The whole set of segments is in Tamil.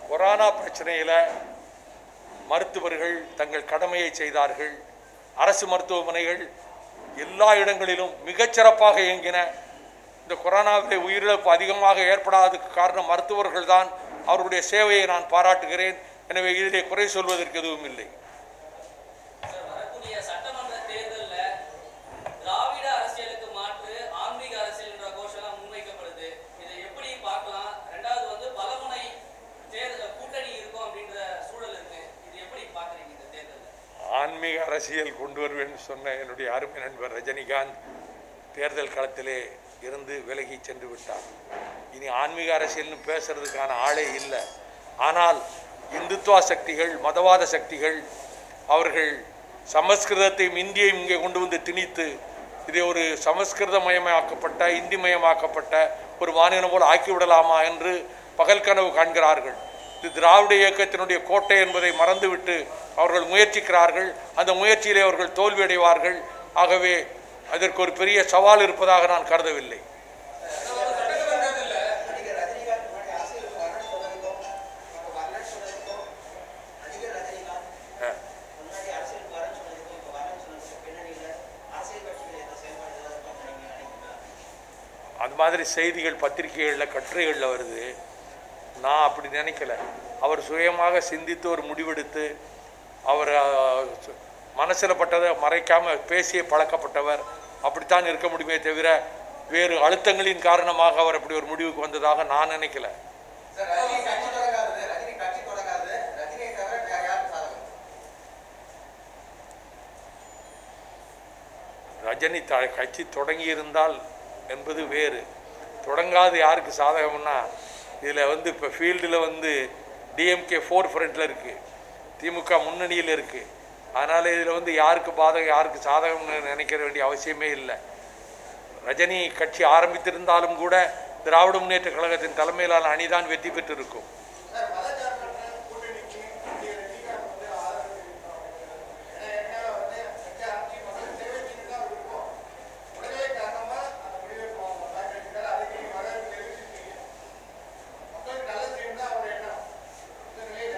கொரோனா பிரச்சனையில் மருத்துவர்கள் தங்கள் கடமையை செய்தார்கள் அரசு மருத்துவமனைகள் எல்லா இடங்களிலும் மிகச்சிறப்பாக இயங்கின இந்த கொரோனாவிலே உயிரிழப்பு அதிகமாக ஏற்படாததுக்கு காரணம் மருத்துவர்கள் தான் அவருடைய சேவையை நான் பாராட்டுகிறேன் எனவே இதிலே குறை சொல்வதற்கு எதுவும் இல்லை சார், வரக்கூடிய சட்டமன்ற தேர்தல்ல திராவிட அரசியலுக்கு மாற்று ஆன்மீக அரசியல் என்ற கோஷம் முன்வைக்கப்படுது இதை எப்படி பார்க்கலாம் ரெண்டாவது வந்து பலமுனை தேர்தல் கூட்டணி இருக்கும் அப்படின்ற சூழல் இருக்கு இது எப்படி பாக்குறீங்க இந்த தேர்தல்ல ஆன்மீக அரசியல் கொண்டு வருவேன் சொன்ன என்னுடைய அருமை நண்பர் ரஜினிகாந்த் தேர்தல் களத்திலே இருந்து விலகி சென்று விட்டார் இனி ஆன்மீக அரசியல்னு பேசுறதுக்கான ஆளே இல்லை ஆனால் இந்துத்துவா சக்திகள் மதவாத சக்திகள் அவர்கள் சமஸ்கிருதத்தையும் இந்தியையும் இங்கே கொண்டு வந்து திணித்து இதை ஒரு சமஸ்கிருதமயமாக்கப்பட்ட இந்திமயமாக்கப்பட்ட ஒரு மாநிலம் போல் ஆக்கிவிடலாமா என்று பகல் கனவு காண்கிறார்கள் இது திராவிட இயக்கத்தினுடைய கோட்டை என்பதை மறந்துவிட்டு அவர்கள் முயற்சிக்கிறார்கள் அந்த முயற்சியிலே அவர்கள் தோல்வியடைவார்கள் ஆகவே அதற்கு ஒரு பெரிய சவால் இருப்பதாக நான் கருதவில்லை நடிகர் ரஜினிகாந்த் முன்னாடி அரசியலுக்கு வரணும்னு சொன்னதுக்கும் இப்போ வரலன்னு சொன்னதுக்கும் நடிகர் ரஜினிகாந்த் ஆ. முன்னாடி அரசியலுக்கு வரேன்னு சொன்னதுக்கும் இப்போ வரலன்னு சொன்னதுக்கும் பின்னணியில் அரசியல் கட்சிகள் எந்த செயல்பாடு ஏதாவது இருக்கான்னு நீங்க நினைக்கிறீங்களா அது மாதிரி செய்திகள் பத்திரிகைகளில் கட்டுரைகளில் வருது நான் அப்படி நினைக்கல அவர் சுயமாக சிந்தித்து ஒரு முடிவெடுத்து அவர் மனசில் பட்டதை மறைக்காமல் பேசிய பழக்கப்பட்டவர் அப்படித்தான் இருக்க முடியுமே தவிர வேறு அழுத்தங்களின் காரணமாக அவர் அப்படி ஒரு முடிவுக்கு வந்ததாக நான் நினைக்கல சார் ரஜினி கட்சி தொடங்காதது ரஜினி கட்சி தொடங்காதது ரஜினியை தவிர வேற யாருக்கு சாதகம் ரஜினி த கட்சி தொடங்கி இருந்தால் என்பது வேறு தொடங்காது யாருக்கு சாதகம்னா இதில் வந்து இப்போ ஃபீல்டில் வந்து டிஎம்கே ஃபோர் ஃப்ரண்ட்டில் இருக்குது திமுக முன்னணியில் இருக்குது அதனால் இதில் வந்து யாருக்கு பாதகம் யாருக்கு சாதகம்னு நினைக்கிற வேண்டிய அவசியமே இல்லை ரஜினி கட்சி ஆரம்பித்திருந்தாலும் கூட திராவிட முன்னேற்ற கழகத்தின் தலைமையிலான அணிதான் வெற்றி பெற்றிருக்கும் சார் மதச்சார்பற்ற கூட்டணிக்கு இந்திய ரஜினிகாந்த் வந்து ஆதரவு தெரிவித்தாங்க ஏன்னா ஏற்கனவே வந்து கட்சி ஆட்சி மக்கள் சேவை செய்து தான் இருக்கும் உடனே காரணமா அந்த முடிவை வாக்களிக்கிறார் அதுக்கு நீங்க வரவேற்பு தெரிவிச்சிருக்கீங்க மக்களுக்கு நல்லது செய்யணும் தான் அவர் எண்ணம் இந்த நிலையில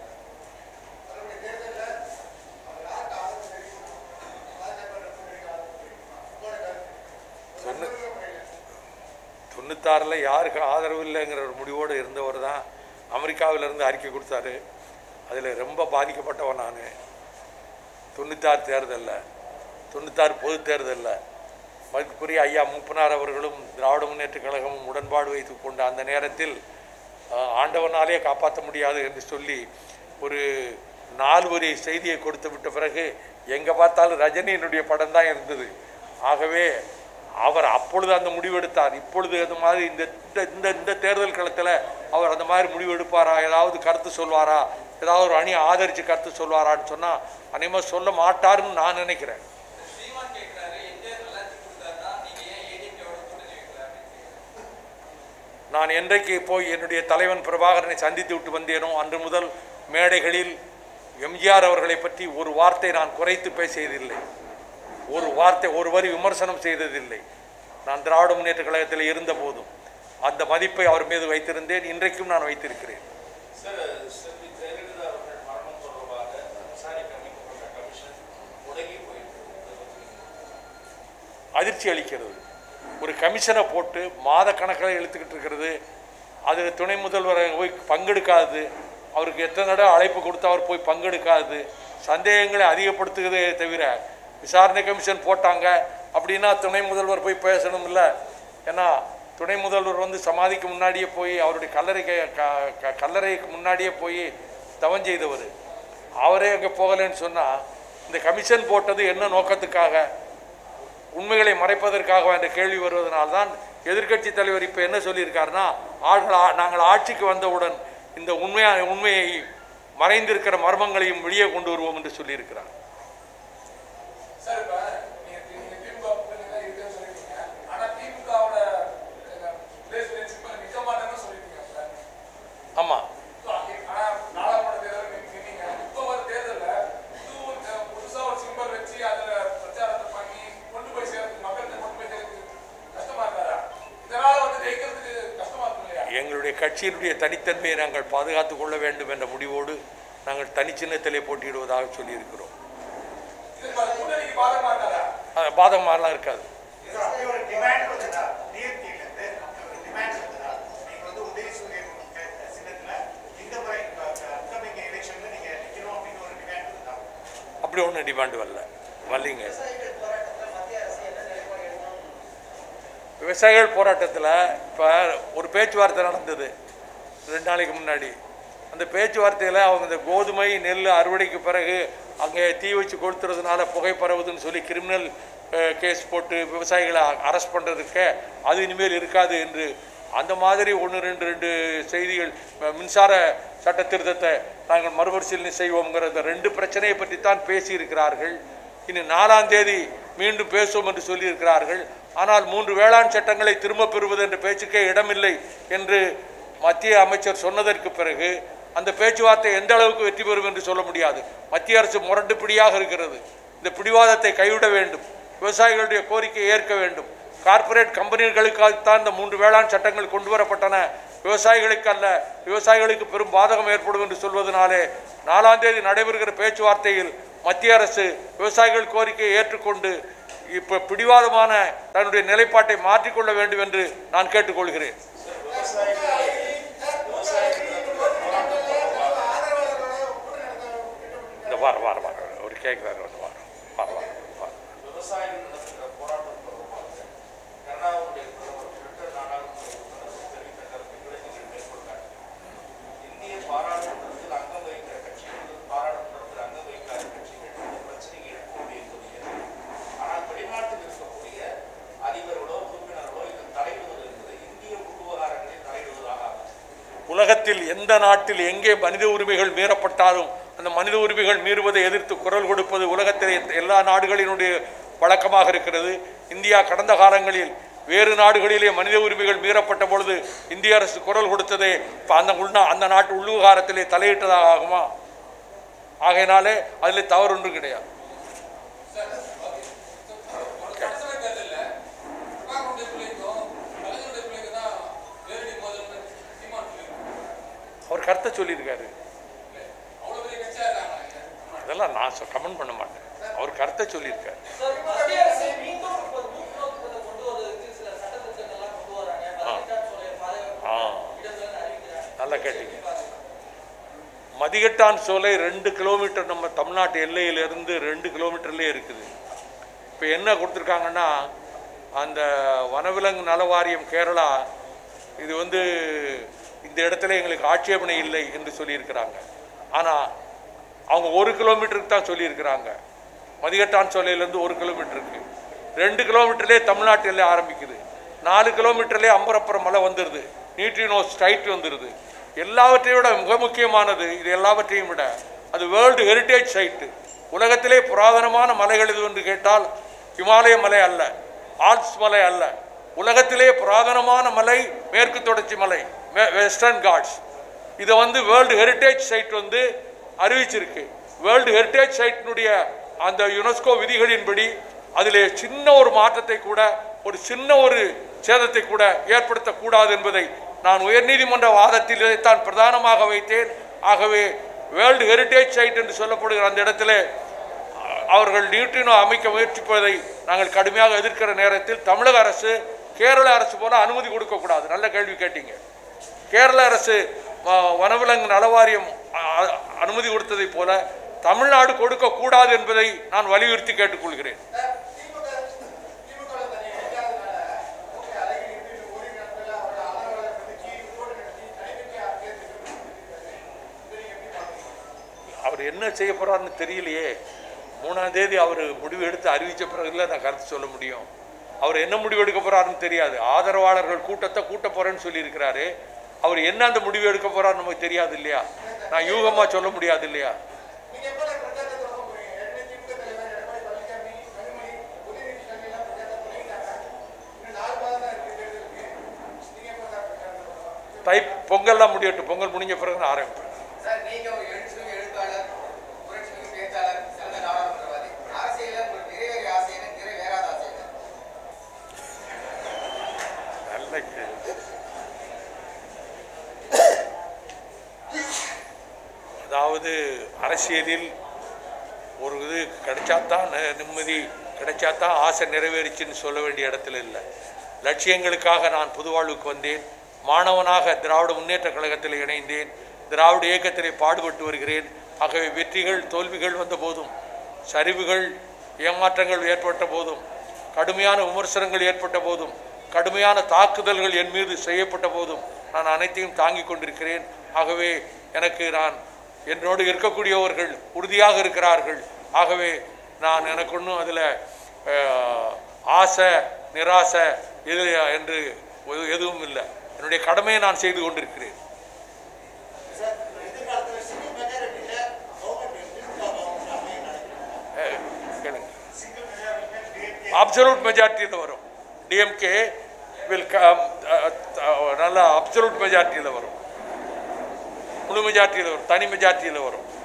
அவருடைய தேர்தலில் அவர் யாருக்கு ஆதரவு தெரிவிக்கணும் மதச்சார்பற்ற கூட்டணிக்கு ஆதரவு தெரிவிக்கணும் உங்களோட கருத்து சொன்ன ஒரு முறையில் தொண்ணூத்தாறில் யாருக்கு ஆதரவு இல்லைங்கிற ஒரு முடிவோடு இருந்தவர் தான் அமெரிக்காவிலிருந்து அறிக்கை கொடுத்தாரு அதில் ரொம்ப பாதிக்கப்பட்டவன் நான் தொண்ணூத்தாறு தேர்தலில் தொண்ணூத்தாறு பொது தேர்தலில் மதிப்புக்குரிய ஐயா மூப்பனார் அவர்களும் திராவிட முன்னேற்ற கழகமும் உடன்பாடு வைத்து கொண்ட அந்த நேரத்தில் அஹ், ஆண்டவனாலே காப்பாற்ற முடியாது என்று சொல்லி ஒரு நாலு வரி செய்தியை கொடுத்து விட்ட பிறகு எங்கே பார்த்தாலும் ரஜினியினுடைய படம் தான் இருந்தது ஆகவே அவர் அப்பொழுது அந்த முடிவெடுத்தார் இப்பொழுது அந்த மாதிரி இந்த இந்த- இந்த இந்த தேர்தல் களத்தில் அவர் அந்த மாதிரி முடிவெடுப்பாரா ஏதாவது கருத்து சொல்வாரா ஏதாவது ஒரு அணி ஆதரித்து கருத்து சொல்வாரான்னு சொன்னால் அநேகமாக சொல்ல மாட்டாருன்னு நான் நினைக்கிறேன் ஸ்ரீமான் கேட்கிறாரு என்டிஆர் நல்லாட்சி கொடுத்தாருன்னா நீங்க ஏன் ஏடிஎம்கேவோட கூட்டணி வைக்கல அப்படின்னு நான் என்றைக்கு போய் என்னுடைய தலைவன் பிரபாகரனை சந்தித்து விட்டு வந்தேனோ அன்று முதல் மேடைகளில் எம்ஜிஆர் அவர்களை பற்றி ஒரு வார்த்தை நான் குறைத்து பேசியதில்லை ஒரு வார்த்தை ஒரு வரி விமர்சனம் செய்ததில்லை நான் திராவிட முன்னேற்ற கழகத்தில் இருந்த போதும் அந்த மதிப்பை அவர் மீது வைத்திருந்தேன் இன்றைக்கும் நான் வைத்திருக்கிறேன் சார் செல்வி ஜெயலலிதா அவர்கள் மரணம் தொடர்பாக விசாரிக்க அமைக்கப்பட்ட கமிஷன் முடங்கி போயிருக்கு அதிர்ச்சி அளிக்கிறது ஒரு கமிஷனை போட்டு மாத கணக்கில் இழுத்துக்கிட்டு இருக்கிறது அதில் துணை முதல்வரை போய் பங்கெடுக்காது அவருக்கு எத்தனை தடவை அழைப்பு கொடுத்து அவர் போய் பங்கெடுக்காது சந்தேகங்களை அதிகப்படுத்துகிறதே தவிர விசாரணை கமிஷன் போட்டாங்க அப்படின்னா துணை முதல்வர் போய் பேசணும் இல்லை ஏன்னா துணை முதல்வர் வந்து சமாதிக்கு முன்னாடியே போய் அவருடைய கல்லறைக்கு க- க- கல்லறைக்கு முன்னாடியே போய் தவம் செய்தவர் அவரே அங்கே போகலைன்னு சொன்னால் இந்த கமிஷன் போட்டது என்ன நோக்கத்துக்காக உண்மைகளை மறைப்பதற்காக என்ற கேள்வி வருவதனால்தான் எதிர்க்கட்சி தலைவர் இப்போ என்ன சொல்லியிருக்காருன்னா ஆள்கள் ஆ- நாங்கள் ஆட்சிக்கு வந்தவுடன் இந்த உண்மையா உண்மையை மறைந்திருக்கிற மர்மங்களையும் வெளியே கொண்டு வருவோம் என்று சொல்லியிருக்கிறார் சார் இப்ப நீங்க நீங்க திமுக கூட்டணி தான் இருக்குன்னு சொல்லிட்டீங்க ஆனா திமுகவோட ரிலேஷன்ஷிப் நிக்க மாட்டேன்னு சொல்லிட்டீங்க சார் ஆமாம் So, ஆனா நாடாளுமன்ற தேர்தல் நின்னீங்க இப்போ ஒரு தேர்தல்ல புது அஹ், புதுசா ஒரு சிம்பல் வச்சு அதுல பிரச்சாரத்தை பண்ணி கொண்டு போய் சேர்த்து மக்கள்கிட்ட கொண்டு போய் சேர்த்து கஷ்டமா இருக்காரா இதனால வந்து ஜெயிக்கிறதுக்கு கஷ்டமா இருக்கும் இல்லையா எங்களுடைய நம்முடைய கட்சியினுடைய தனித்தன்மையை நாங்கள் பாதுகாத்துக் கொள்ள வேண்டும் என்ற முடிவோடு நாங்கள் தனிச்சின்னத்திலே போட்டியிடுவதாக சொல்லியிருக்கிறோம் இது ப- கூட்டணிக்கு பாதகமா இருக்காதா அது பாதகமாலாம் இருக்காது இது அப்படி ஒரு demand வந்ததா? DMK ல இருந்து அப்படி ஒரு demand வந்ததா? நீங்க வந்து உதயசூரியன் க- சின்னத்துல இந்த முறை upcoming electionல நீங்க நிக்கணும் அப்படின்னு ஒரு demand வந்ததா? அப்படி ஒன்றும் டிமாண்ட் வரல வரலைங்க விவசாயிகள் போராட்டத்தில் இப்போ ஒரு பேச்சுவார்த்தை நடந்தது ரெண்டு நாளைக்கு முன்னாடி அந்த பேச்சுவார்த்தையில் அவங்க இந்த கோதுமை நெல் அறுவடைக்கு பிறகு அங்கே தீ வச்சு கொளுத்துறதுனால புகை பரவுதுன்னு சொல்லி கிரிமினல் கேஸ் போட்டு விவசாயிகளை அரெஸ்ட் பண்ணுறதுக்கு அது இனிமேல் இருக்காது என்று அந்த மாதிரி ஒன்று ரெண்டு ரெண்டு செய்திகள் அஹ், மின்சார சட்ட திருத்தத்தை நாங்கள் மறுபரிசீலனை செய்வோங்கிற இந்த ரெண்டு பிரச்சனையை பற்றி தான் பேசியிருக்கிறார்கள் இனி நாலாம் தேதி மீண்டும் பேசுவோம் என்று சொல்லியிருக்கிறார்கள் ஆனால் மூன்று வேளாண் சட்டங்களை திரும்பப் பெறுவது என்ற பேச்சுக்கே இடமில்லை என்று மத்திய அமைச்சர் சொன்னதற்கு பிறகு அந்த பேச்சுவார்த்தை எந்த அளவுக்கு வெற்றி பெறும் என்று சொல்ல முடியாது மத்திய அரசு முரண்டு பிடியாக இருக்கிறது இந்த பிடிவாதத்தை கைவிட வேண்டும் விவசாயிகளுடைய கோரிக்கையை ஏற்க வேண்டும் கார்ப்பரேட் கம்பெனிகளுக்காகத்தான் இந்த மூன்று வேளாண் சட்டங்கள் கொண்டு வரப்பட்டன விவசாயிகளுக்கு அல்ல விவசாயிகளுக்கு பெரும் பாதகம் ஏற்படும் என்று சொல்வதனாலே நாலாம் தேதி நடைபெறுகிற பேச்சுவார்த்தையில் மத்திய அரசு விவசாயிகள் கோரிக்கையை ஏற்றுக்கொண்டு இப்போ பிடிவாதமான தன்னுடைய நிலைப்பாட்டை மாற்றிக்கொள்ள வேண்டும் என்று நான் கேட்டுக்கொள்கிறேன் இந்த வார வார வார ஒரு கேட்குறாரு ஒரு வாரம் வார வாரம் வார விவசாயிகள் நடத்துகிற போராட்டம் தொடர்பாக கருணாவுடைய பிரதமர் ட்விட்டர் நாடாளுமன்ற உறுப்பினர் தெரிவித்த கருத்துக்களை நீங்கள் மேற்கொண்டார் இந்திய பாராளுமன்றத்தில் அங்கம் வகிக்கிற கட்சிகள் பாராளுமன்றத்தில் அங்கம் வகிக்காத கட்சிகள் இந்த பிரச்சனையை எழுப்ப முடியும் என்பது ஆனால் வெளிநாட்டில் இருக்கக்கூடிய அதிபர்களோ உறுப்பினர்களோ இதில் தலையிடுவது என்பது இந்திய உள்விவகாரங்களில் தலையிடுவதாக ஆகும் உலகத்தில் எந்த நாட்டில் எங்கே மனித உரிமைகள் மீறப்பட்டாலும் அந்த மனித உரிமைகள் மீறுவதை எதிர்த்து குரல் கொடுப்பது உலகத்திலே எல்லா நாடுகளினுடைய வழக்கமாக இருக்கிறது இந்தியா கடந்த காலங்களில் வேறு நாடுகளிலே மனித உரிமைகள் மீறப்பட்ட பொழுது இந்திய அரசு குரல் கொடுத்ததே இப்போ அந்த உள்நா அந்த நாட்டு உள்ளுகாரத்திலே தலையிட்டதாக ஆகுமா ஆகையினாலே அதில் தவறு ஒன்றும் கிடையாது சார் ஓகே ஒரு சட்டசபை தேர்தல்ல பிரபாகருடைய பிள்ளைக்கும் கலைஞருடைய பிள்ளைக்கு தான் நேரடி மோதல்னு சீமான் சொல்லியிருக்காரு அவர் கருத்தை சொல்லியிருக்காரு அவ்வளவு பெரிய கட்சியா இருக்காங்க அதெல்லாம் நான் கமெண்ட் பண்ண மாட்டேன் அவர் கருத்தை சொல்லியிருக்காரு சார் மத்திய அரசு மீண்டும் இப்ப நூற்றுநோக்கத்தை கொண்டு வருவதற்கு சில சட்டத்திட்டங்கள்லாம் கொண்டு வராங்க பதினெட்டாம் சோலை பாதுகாப்பு ஆ இடங்கள்னு அறிவிக்கிறாங்க நல்லா கேட்டீங்க மதிகட்டான் சோலை ரெண்டு கிலோமீட்டர் நம்ம தமிழ்நாட்டு எல்லையிலிருந்து ரெண்டு கிலோமீட்டர்லேயே இருக்குது இப்போ என்ன கொடுத்துருக்காங்கன்னா அந்த வனவிலங்கு நல வாரியம் கேரளா இது வந்து இந்த இடத்துல எங்களுக்கு ஆட்சேபனை இல்லை என்று சொல்லியிருக்கிறாங்க ஆனால் அவங்க ஒரு கிலோமீட்டருக்கு தான் சொல்லியிருக்கிறாங்க மதிகட்டான் சோலையிலேருந்து ஒரு கிலோமீட்டருக்கு ரெண்டு கிலோமீட்டர்லேயே தமிழ்நாட்டு எல்லை ஆரம்பிக்குது நாலு கிலோமீட்டர்லேயே அம்பரப்புறம் மலை வந்துடுது நியூட்ரினோ ஸ்ட்ரைட் வந்துடுது எல்லாவற்றையும் விட மிக முக்கியமானது இது எல்லாவற்றையும் விட அது வேர்ல்டு ஹெரிட்டேஜ் சைட்டு உலகத்திலே புராதனமான மலைகள் எது என்று கேட்டால் இமாலய மலை அல்ல ஆல்ப்ஸ் மலை அல்ல உலகத்திலே புராதனமான மலை மேற்கு தொடர்ச்சி மலை வெஸ்டர்ன் காட்ஸ் இதை வந்து வேர்ல்டு ஹெரிட்டேஜ் சைட் வந்து அறிவிச்சிருக்கு வேர்ல்டு ஹெரிட்டேஜ் சைட்டினுடைய அந்த யுனெஸ்கோ விதிகளின்படி அதிலே சின்ன ஒரு மாற்றத்தை கூட ஒரு சின்ன ஒரு சேதத்தை கூட ஏற்படுத்தக்கூடாது என்பதை நான் உயர்நீதிமன்ற வாதத்தில் இதைத்தான் பிரதானமாக வைத்தேன் ஆகவே வேர்ல்டு ஹெரிட்டேஜ் சைட் என்று சொல்லப்படுகிற அந்த இடத்திலே அவர்கள் நியூட்ரினோ அமைக்க முயற்சிப்பதை நாங்கள் கடுமையாக எதிர்க்கிற நேரத்தில் தமிழக அரசு கேரள அரசு போல அனுமதி கொடுக்கக்கூடாது நல்ல கேள்வி கேட்டீங்க கேரள அரசு வ- வனவிலங்கு நலவாரியம் அ- அ- அனுமதி கொடுத்ததைப் போல தமிழ்நாடு கொடுக்கக்கூடாது என்பதை நான் வலியுறுத்தி கேட்டுக்கொள்கிறேன் திமுக திமுக ல தனி இணைக்காதனால ஓகே அழகிரி இருந்து ஒரு நேரத்துல அவரோட அலுவலகம் பிடிச்சி ரிப்போர்ட் நடத்தி தனிப்பட்ட ஆட்சியை இது நீங்க எப்படி பாக்குறீங்க அவர் என்ன செய்ய போறாருன்னு தெரியலையே மூணாம் தேதி அவர் முடிவு எடுத்து அறிவித்த பிறகுல நான் கருத்து சொல்ல முடியும் அவர் என்ன முடிவு எடுக்க போறாருன்னு தெரியாது ஆதரவாளர்கள் கூட்டத்தை கூட்ட போறேன்னு சொல்லியிருக்கிறாரு அவர் என்ன அந்த முடிவு எடுக்க போறாருன்னு நமக்கு தெரியாது இல்லையா நான் யூகமா சொல்ல முடியாது இல்லையா நீங்க எப்ப பிரச்சாரத்தை தொடங்க போறீங்க ஏற்கனவே திமுக தலைவர் எடப்பாடி பழனிசாமி கனிமொழி உதயநிதி ஸ்டாலின் எல்லாம் பிரச்சாரத்தை தொடங்கிட்டாங்க இன்னும் நாலு மாதம் தான் இருக்கு தேர்தலுக்கு நீங்க எப்ப சார் பிரச்சாரத்தை தொடங்கலாம் தை பொங்கல்லாம் முடியட்டும் பொங்கல் முடிஞ்ச பிறகு நான் ஆரம்பிப்பேன் சார் நீங்க ஒரு எழுச்சிமிகு எழுத்தாளர் புரட்சிமிகு பேச்சாளர் சிறந்த நாடாளுமன்றவாதி அரசியல உங்களுக்கு நிறைவேறிய ஆசை என்ன நிறைவேறாத ஆசை என்ன நல்ல கேள்வி. நமது அரசியலில் ஒரு இது கிடைச்சாதான் ந- நிம்மதி கிடைச்சாதான் ஆசை நிறைவேறிச்சுன்னு சொல்ல வேண்டிய இடத்துல இல்லை லட்சியங்களுக்காக நான் புதுவாழ்வுக்கு வந்தேன் மாணவனாக திராவிட முன்னேற்ற கழகத்தில் இணைந்தேன் திராவிட இயக்கத்திலே பாடுபட்டு வருகிறேன் ஆகவே வெற்றிகள் தோல்விகள் வந்த போதும் சரிவுகள் ஏமாற்றங்கள் ஏற்பட்ட போதும் கடுமையான விமர்சனங்கள் ஏற்பட்ட போதும் கடுமையான தாக்குதல்கள் என் மீது செய்யப்பட்ட போதும் நான் அனைத்தையும் தாங்கிக் கொண்டிருக்கிறேன் ஆகவே எனக்கு நான் என்னோடு இருக்கக்கூடியவர்கள் உறுதியாக இருக்கிறார்கள் ஆகவே நான் எனக்கு ஒன்றும் அதில் ஆசை நிராசை எது என்று எது- எதுவும் இல்லை என்னுடைய கடமையை நான் செய்து கொண்டிருக்கிறேன் சார் எதிர்காலத்தில் சிங்கிள் மெஜாரிட்டியில் கவர்மெண்ட் திமுக கவர்மெண்ட் அமைய நினைக்கிறேன் அஹ், கேளுங்க சிங்கிள் மெஜாரிட்டியில் டிஎம்கே அப்சல்யூட் மெஜாரிட்டியில் வரும் டிஎம்கே வில் கம் நல்ல அப்சல்யூட் மெஜாரிட்டியில் வரும் முழு மெஜாரிட்டியில் வரும் தனி மெஜாரிட்டியில் வரும்